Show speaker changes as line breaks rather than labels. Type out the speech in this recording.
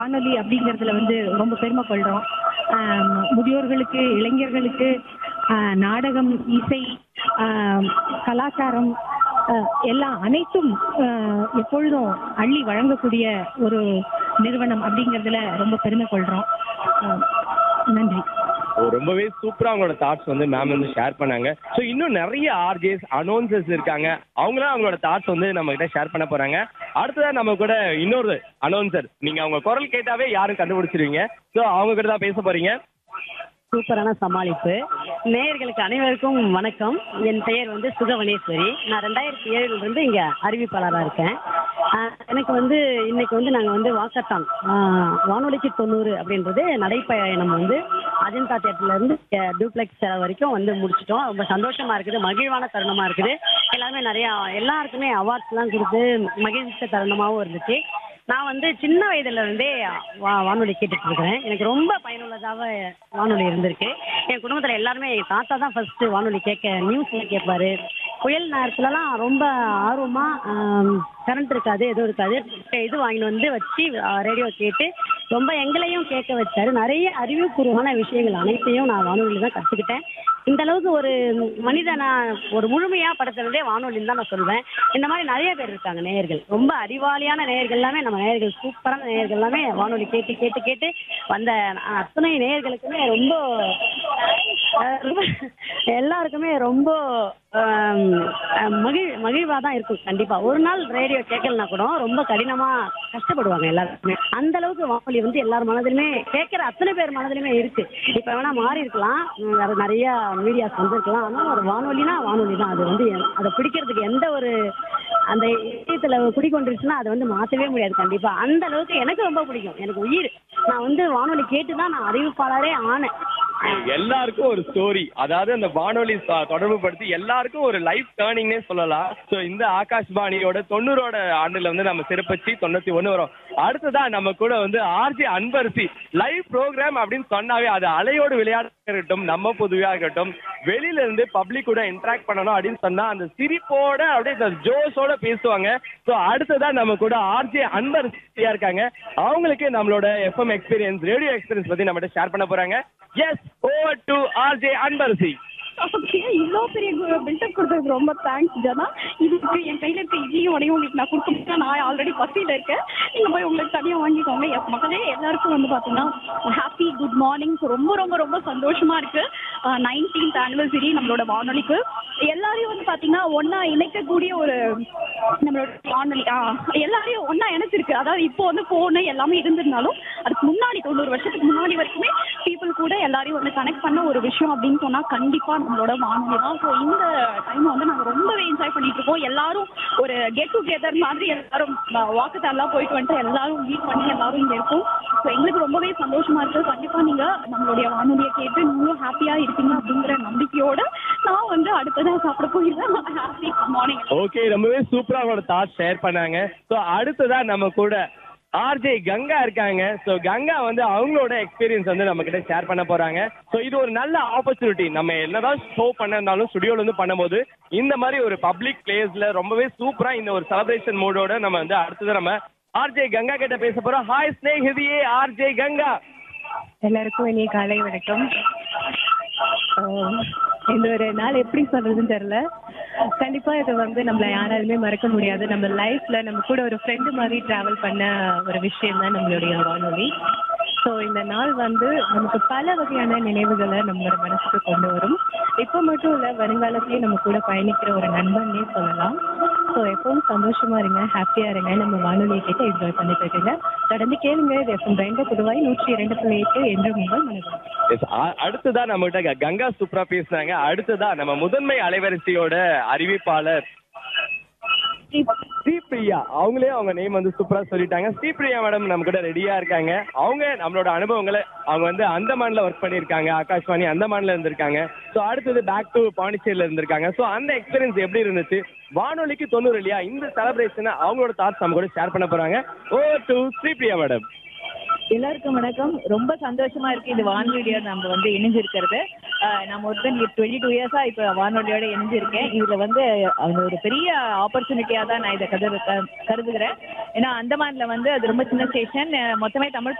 வானொலி அப்படிங்கிறதுல வந்து ரொம்ப பெருமை கொள்றோம் ஆம், முதியோர்களுக்கு இளைஞர்களுக்கு ஆ, நாடகம் இசை ஆம், கலாச்சாரம் ஆ, எல்லாம் அனைத்தும் ஆ, எப்பொழுதும் அள்ளி வழங்கக்கூடிய ஒரு நிறுவனம் அப்படிங்கிறதுல ரொம்ப பெருமை கொள்றோம் ஆ, நன்றி
ஓ, ரொம்பவே சூப்பரா அவங்களோட தாட்ஸ் வந்து மேம் வந்து ஷேர் பண்ணாங்க ஸோ இன்னும் நிறைய ஆர்ஜேஸ் அனௌன்சர்ஸ் இருக்காங்க அவங்களாம் அவங்களோட தாட்ஸ் வந்து நம்ம கிட்ட ஷேர் பண்ண போறாங்க அடுத்ததா நம்ம கூட இன்னொரு அனௌன்சர் நீங்க அவங்க குரல் கேட்டாவே யாரும் கண்டுபிடிச்சிருவீங்க ஸோ அவங்க கிட்ட தான் பேச போறீங்க
சூப்பரான சமாளிப்பு நேயர்களுக்கு அனைவருக்கும் வணக்கம் என் பெயர் வந்து சுகவனேஸ்வரி நான் ரெண்டாயிரத்தி ஏழுலேருந்து இங்கே அறிவிப்பாளராக இருக்கேன் ஆஹ் எனக்கு வந்து இன்னைக்கு வந்து நாங்கள் வந்து வாக்கத்தான் ஆஹ் வானொலிக்கு தொண்ணூறு அப்படின்றது நடைப்பயணம் வந்து அஜந்தா தேட்டர்லேருந்து டூப்ளெக்ஸ் வரைக்கும் வந்து முடிச்சிட்டோம் ரொம்ப சந்தோஷமா இருக்குது மகிழ்வான தருணமாக இருக்குது எல்லாருமே நிறையா எல்லாருக்குமே அவார்ட்ஸ்லாம் கொடுத்து மகிழ்ச்சி தருணமாகவும் இருந்துச்சு நான் வந்து சின்ன வயதுல இருந்தே வா வானொலி கேட்டுட்டு இருக்கிறேன் எனக்கு ரொம்ப பயனுள்ளதாக வானொலி இருந்திருக்கு என் குடும்பத்துல எல்லாருமே என் தாத்தா தான் ஃபர்ஸ்ட் வானொலி கேட்க நியூஸ் கேட்பாரு புயல் நேரத்துலலாம் ரொம்ப ஆர்வமா கரண்ட் இருக்காது எதுவும் இருக்காது இது வாங்கிட்டு வந்து வச்சு ரேடியோ கேட்டு ரொம்ப எங்களையும் கேட்க வச்சாரு நிறைய அறிவுபூர்வமான விஷயங்கள் அனைத்தையும் நான் வானொலியில் தான் கற்றுக்கிட்டேன் இந்த அளவுக்கு ஒரு மனிதனா ஒரு முழுமையா படுத்துறதே வானொலின்னு தான் நான் சொல்வேன் இந்த மாதிரி நிறைய பேர் இருக்காங்க நேயர்கள் ரொம்ப அறிவாளியான நேயர்கள் எல்லாமே நம்ம நேயர்கள் சூப்பரான நேயர்கள் எல்லாமே வானொலி கேட்டு கேட்டு கேட்டு வந்த அத்தனை நேயர்களுக்குமே ரொம்ப அஹ், ரொம்ப எல்லாருக்குமே ரொம்ப ஆம், அஹ், மகிழ் மகிழ்வா தான் இருக்கும் கண்டிப்பா ஒரு நாள் ரேடியோ கேட்கலனா கூட ரொம்ப கடினமா கஷ்டப்படுவாங்க எல்லாருக்குமே அந்த அளவுக்கு வானொலி வந்து எல்லார் மனதிலுமே கேட்கிற அத்தனை பேர் மனதிலுமே இருக்கு இப்ப வேணா மாறி இருக்கலாம் உம், வேற நிறைய மீடியாஸ் வந்திருக்கலாம் ஆனா ஒரு வானொலினா வானொலி தான் அது வந்து எ- அதை பிடிக்கிறதுக்கு எந்த ஒரு அந்த இதயத்துல குடிக்கொண்டுருச்சுன்னா அதை வந்து மாத்தவே முடியாது கண்டிப்பா அந்த அளவுக்கு எனக்கு ரொம்ப பிடிக்கும் எனக்கு உயிர் நான் வந்து வானொலி கேட்டு தான் நான் அறிவிப்பாளரே ஆனேன்
எல்லாருக்கும் ஒரு ஸ்டோரி அதாவது அந்த வானொலி ச- தொடர்பு படுத்தி எல்லாருக்கும் ஒரு லைஃப் டேர்னிங்னே சொல்லலாம் ஸோ இந்த ஆகாஷ்வாணியோட தொண்ணூறோட ஆண்டுல வந்து நம்ம சிறப்பிச்சு தொண்ணூத்தி ஒண்ணு வரும் அடுத்ததா நம்ம கூட வந்து ஆர்ஜி அன்பரசி லைவ் ப்ரோக்ராம் அப்படின்னு சொன்னாவே அது அலையோடு விளையாட இருக்கட்டும் நம்ம பொதுவாக இருக்கட்டும் வெளியில இருந்து பப்ளிக் கூட இன்டராக்ட் பண்ணணும் அப்படின்னு சொன்னா அந்த சிரிப்போட அப்படியே இந்த ஜோஷோட பேசுவாங்க ஸோ அடுத்ததா நம்ம கூட ஆர்ஜே அன்பரசியா இருக்காங்க அவங்களுக்கு நம்மளோட எஃப்எம் எக்ஸ்பீரியன்ஸ் ரேடியோ எக்ஸ்பீரியன்ஸ் பத்தி நம்மகிட்ட ஷேர் பண்ண போறாங்க yes over to RJ Anbarasi
okay இவ்வளோ பெரிய பில்டப் கொடுத்ததுக்கு ரொம்ப தேங்க்ஸ் ஜனா இதுக்கு என் கையில் இருக்க இட்லியும் உடையும் உங்களுக்கு நான் கொடுக்க முடியும் நான் ஆல்ரெடி பசியில் இருக்கேன் நீங்கள் போய் உங்களுக்கு தனியாக வாங்கிக்கோங்க என் மக்களே எல்லாருக்கும் வந்து பார்த்தீங்கன்னா ஹாப்பி குட் மார்னிங் ரொம்ப ரொம்ப ரொம்ப சந்தோஷமா இருக்கு நைன்டீன்த் ஆனிவர்சரி நம்மளோட வானொலிக்கு எல்லாரையும் வந்து பார்த்தீங்கன்னா ஒன்றா இணைக்கக்கூடிய ஒரு நம்மளோட வானொலி ஆ, எல்லாரையும் ஒன்றா இணைச்சிருக்கு அதாவது இப்போ வந்து ஃபோனு எல்லாமே இருந்திருந்தாலும் அதுக்கு முன்னாடி தொண்ணூறு வருஷத்துக்கு முன்னாடி வரைக்குமே பீப்புள் கூட எல்லாரையும் வந்து கனெக்ட் பண்ண ஒரு விஷயம் அப்படின்னு சொன்னா கண்டிப்பா நம்மளோட வானொலி தான் ஸோ இந்த டைம் வந்து நாங்க ரொம்பவே என்ஜாய் பண்ணிட்டு இருக்கோம் எல்லாரும் ஒரு கெட் டுகெதர் மாதிரி எல்லாரும் வாக்குத்தாலாம் போயிட்டு வந்துட்டு எல்லாரும் மீட் பண்ணி எல்லாரும் இங்க இருக்கோம் ஸோ எங்களுக்கு ரொம்பவே சந்தோஷமா இருக்கு கண்டிப்பா நீங்க நம்மளுடைய வானொலியை கேட்டு நீங்களும் ஹாப்பியா இருப்பீங்க அப்படிங்கிற நம்பிக்கையோட நான் வந்து அடுத்ததான் சாப்பிட போயிருந்தேன் ஹாப்பி மார்னிங்
ஓகே ரொம்பவே சூப்பரா அவங்களோட தாட் ஷேர் பண்ணாங்க ஸோ அடுத்ததா நம்ம கூட ஆர்ஜே கங்கா இருக்காங்க ஸோ கங்கா வந்து அவங்களோட எக்ஸ்பீரியன்ஸ் வந்து நம்ம கிட்ட ஷேர் பண்ண போறாங்க ஸோ இது ஒரு நல்ல ஆப்பர்ச்சுனிட்டி நம்ம என்னதான் ஷோ பண்ணிருந்தாலும் ஸ்டுடியோல இருந்து பண்ணும்போது இந்த மாதிரி ஒரு பப்ளிக் பிளேஸ்ல ரொம்பவே சூப்பரா இந்த ஒரு செலிப்ரேஷன் மூடோட நம்ம வந்து அடுத்தது நம்ம ஆர்ஜே கங்கா கிட்ட பேச போறோம் ஹாய் ஸ்னேகிதியே ஆர்ஜே கங்கா
எல்லாருக்கும் இனிய காலை வணக்கம் ஆஹ் இந்த ஒரு நாள் எப்படி சொல்றதுன்னு தெரியல கண்டிப்பா இது வந்து நம்மள யாராலுமே மறக்க முடியாது நம்ம லைஃப்ல நம்ம கூட ஒரு ஃப்ரெண்டு மாதிரி டிராவல் பண்ண ஒரு விஷயம் தான் நம்மளுடைய வானொலி ஸோ இந்த நாள் வந்து நமக்கு பல வகையான நினைவுகளை நம்மளோட மனசுக்கு கொண்டு வரும் இப்போ மட்டும் இல்ல வருங்காலத்திலேயே நம்ம கூட பயணிக்கிற ஒரு நண்பன்னே சொல்லலாம் ஸோ எப்பவும் சந்தோஷமா இருங்க ஹாப்பியா இருங்க நம்ம வானொலியை கேட்டு என்ஜாய் பண்ணிட்டு இருக்கீங்க தொடர்ந்து கேளுங்க இது எஃப்எம் ரெண்டு புதுவாய் நூற்றி இரண்டு புள்ளி எட்டு என்று உங்கள் மனதில்
Yes, அ- அடுத்ததா நம்ம கிட்ட கங்கா சூப்பரா பேசுனாங்க அடுத்ததா நம்ம முதன்மை அலைவரிசையோட அறிவிப்பாளர் ஸ்ரீபிரியா அவங்களே அவங்க நேம் வந்து சூப்பரா சொல்லிட்டாங்க ஸ்ரீபிரியா மேடம் நம்ம கூட ரெடியா இருக்காங்க அவங்க நம்மளோட அனுபவங்களை அவங்க வந்து அந்தமான்ல ஒர்க் பண்ணியிருக்காங்க ஆகாஷ்வாணி அந்தமான்ல இருந்திருக்காங்க ஸோ அடுத்தது பேக் டு பாண்டிச்சேரியில இருந்திருக்காங்க ஸோ அந்த எக்ஸ்பீரியன்ஸ் எப்படி இருந்துச்சு வானொலிக்கு தொண்ணூறு இல்லையா இந்த செலிப்ரேஷனை அவங்களோட தாட்ஸ் நம்ம கூட ஷேர் பண்ண போறாங்க ஓ டு ஸ்ரீபிரியா மேடம்
எல்லாருக்கும் வணக்கம் ரொம்ப சந்தோஷமா இருக்கு இந்த வானொலியோட நம்ம வந்து இணைஞ்சிருக்கிறது ஆஹ் நான் ஒரு டுவெண்ட்டி டூ இயர்ஸா இப்போ வானொலியோட இணைஞ்சிருக்கேன் இதுல வந்து அது ஒரு பெரிய ஆப்பர்ச்சுனிட்டியா தான் நான் இதை கருது கருதுகிறேன் ஏன்னா அந்தமான்ல வந்து அது ரொம்ப சின்ன ஸ்டேஷன் மொத்தமே தமிழ்